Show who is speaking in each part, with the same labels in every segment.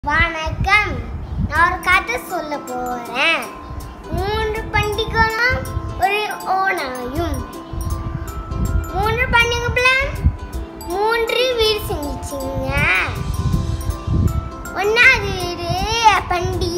Speaker 1: வணக்கம் நான் ஒரு கதை சொல்ல போறேன் மூன்று பண்டிகைகளும் ஒரு ஓனாயும் மூன்று பண்டிகைல மூன்று வீடு செஞ்சுச்சுங்க ஒன்னாவது வீடு பண்டி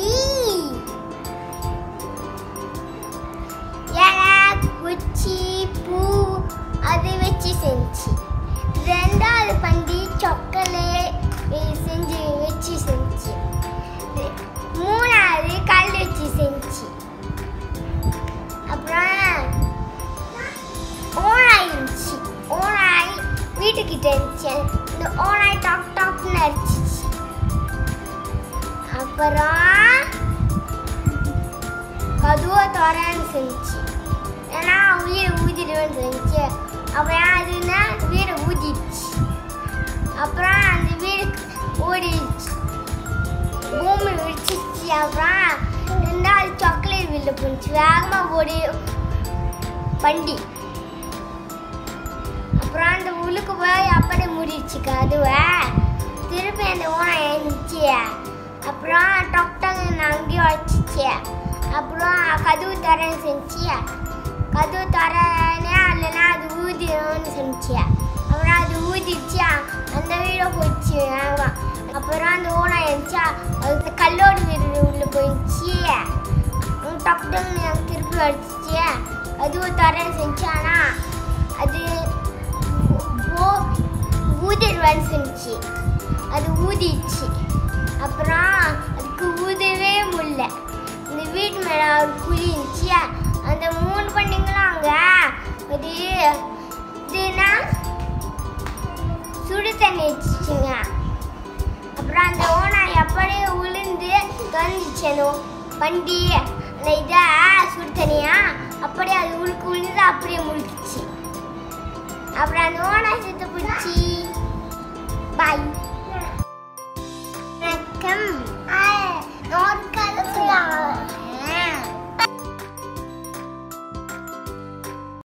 Speaker 1: இலை குச்சி பூ அது வச்சு செஞ்சு ரெண்டாவது பண்டி சாக்லேட் செஞ்சு வச்சு செஞ்சு மூணாவது கல் வச்சு செஞ்சு அப்புறம் ஓனாய் இருந்துச்சு ஓனாய் வீட்டுக்கிட்ட இருந்துச்சு இந்த ஓனாய் டாக் டாக்னு அடிச்சிச்சு அப்புறம் கதுவை தரேன்னு செஞ்சு ஏன்னா உயிரை ஊதிடுவேன்னு செஞ்சு அப்புறம் அதுன்னா வீடை ஊதிடுச்சு அப்புறம் அந்த வீடு ஓடிடுச்சு பூமி வெடிச்சிச்சு அப்புறம் ரெண்டாவது சாக்லேட் வீல்ல போச்சு வேகமாக ஓடி வண்டி அப்புறம் அந்த உள்ளுக்கு போய் அப்படியே மூடிடுச்சு கதுவை திருப்பி அந்த ஓனை எழுந்துச்சு அப்புறம் டொக் டக்குன்னு அங்கேயும் வச்சுச்சு அப்புறம் கதவு தரேன்னு செஞ்சு கதவு தரேன்னு இல்லைன்னா அது ஊதிடும்னு செஞ்சு அப்புறம் அது ஊதிடுச்சு அந்த வீட போச்சு ஆமாம் அப்புறம் அந்த ஓனை எழுந்துச்சா அது கல்லோடு வீடு உள்ள போயிடுச்சு டக் டக்குன்னு எனக்கு திருப்பி அடிச்சிச்சு கதவு தரேன்னு செஞ்சு ஆனால் அது ஓ- ஊதிடுவேன்னு செஞ்சு அது ஊதிடுச்சு அப்புறம் அதுக்கு ஊதவே முடியல இந்த வீட்டு மேலே ஒரு குழி இருந்துச்சு அந்த மூணு பண்ணிங்களும் அங்கே ஒரு இதுனா சுடு தண்ணி வச்சுச்சுங்க அப்புறம் அந்த ஓனாய் அப்படியே உளுந்து தொலைஞ்சிச்சு அந்த வண்டி அந்த இதை சுடு தண்ணியா அப்படியே அது உழுக்கு உழுந்து அப்படியே முழுக்கிச்சு அப்புறம் அந்த ஓனாய் செத்து போச்சு